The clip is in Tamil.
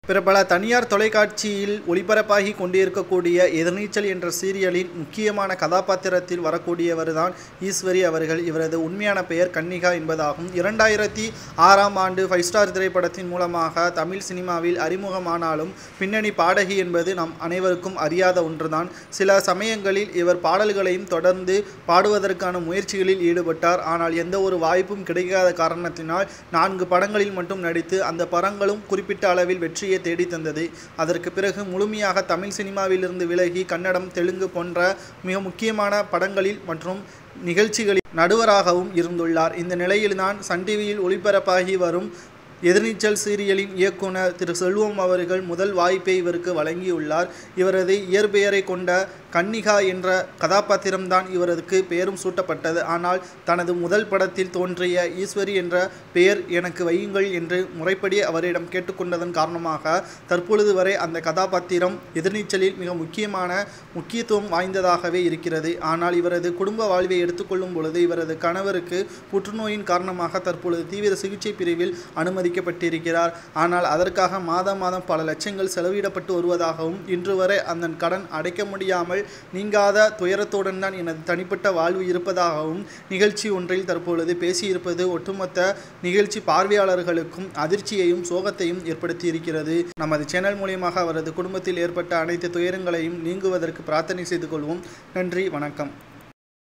பிரபல தனியார் தொலைக்காட்சியில் ஒளிபரப்பாகி கொண்டிருக்கக்கூடிய எதிர்நீச்சல் என்ற சீரியலின் முக்கியமான கதாபாத்திரத்தில் வரக்கூடியவர்தான் ஈஸ்வரி அவர்கள் இவரது உண்மையான பெயர் கன்னிகா என்பதாகும் இரண்டாயிரத்தி ஆறாம் ஆண்டு ஃபைவ் ஸ்டார் திரைப்படத்தின் மூலமாக தமிழ் சினிமாவில் அறிமுகமானாலும் பின்னணி பாடகி என்பது நம் அனைவருக்கும் அறியாத ஒன்றுதான் சில சமயங்களில் இவர் பாடல்களையும் தொடர்ந்து பாடுவதற்கான முயற்சிகளில் ஈடுபட்டார் ஆனால் எந்த ஒரு வாய்ப்பும் கிடைக்காத காரணத்தினால் நான்கு படங்களில் மட்டும் நடித்து அந்த படங்களும் குறிப்பிட்ட அளவில் வெற்றியை தேடி தந்தது அதற்கு பிறகு முழுமையாக தமிழ் சினிமாவிலிருந்து விலகி கன்னடம் தெலுங்கு போன்ற மிக முக்கியமான படங்களில் மற்றும் நிகழ்ச்சிகளில் நடுவராகவும் இருந்துள்ளார் இந்த நிலையில்தான் சன் டிவியில் ஒளிபரப்பாகி வரும் எதிர்நீச்சல் சீரியலின் இயக்குனர் திரு செல்வம் அவர்கள் முதல் வாய்ப்பை இவருக்கு வழங்கியுள்ளார் இவரது இயற்பெயரை கொண்ட கன்னிகா என்ற கதாபாத்திரம்தான் இவருக்கு பெயரும் சூட்டப்பட்டது ஆனால் தனது முதல் படத்தில் தோன்றிய ஈஸ்வரி என்ற பெயர் எனக்கு வையுங்கள் என்று முறைப்படி அவரிடம் கேட்டுக்கொண்டதன் காரணமாக தற்பொழுது வரை அந்த கதாபாத்திரம் எதிர்நீச்சலில் மிக முக்கியமான முக்கியத்துவம் வாய்ந்ததாகவே இருக்கிறது ஆனால் இவரது குடும்ப வாழ்வை எடுத்துக்கொள்ளும் பொழுது இவரது கணவருக்கு புற்றுநோயின் காரணமாக தற்பொழுது தீவிர சிகிச்சை பிரிவில் அனுமதிக்கப்பட்டிருக்கிறார் ஆனால் அதற்காக மாதம் மாதம் பல லட்சங்கள் செலவிடப்பட்டு வருவதாகவும் இன்று வரை அந்த கடன் அடைக்க முடியாமல் நீங்காத துயரத்துடன் தான் எனது தனிப்பட்ட வாழ்வு இருப்பதாகவும் நிகழ்ச்சி ஒன்றில் தற்பொழுது பேசியிருப்பது ஒட்டுமொத்த நிகழ்ச்சி பார்வையாளர்களுக்கும் அதிர்ச்சியையும் சோகத்தையும் ஏற்படுத்தியிருக்கிறது நமது சேனல் மூலியமாக அவரது குடும்பத்தில் ஏற்பட்ட அனைத்து துயரங்களையும் நீங்குவதற்கு பிரார்த்தனை செய்து கொள்வோம் நன்றி வணக்கம்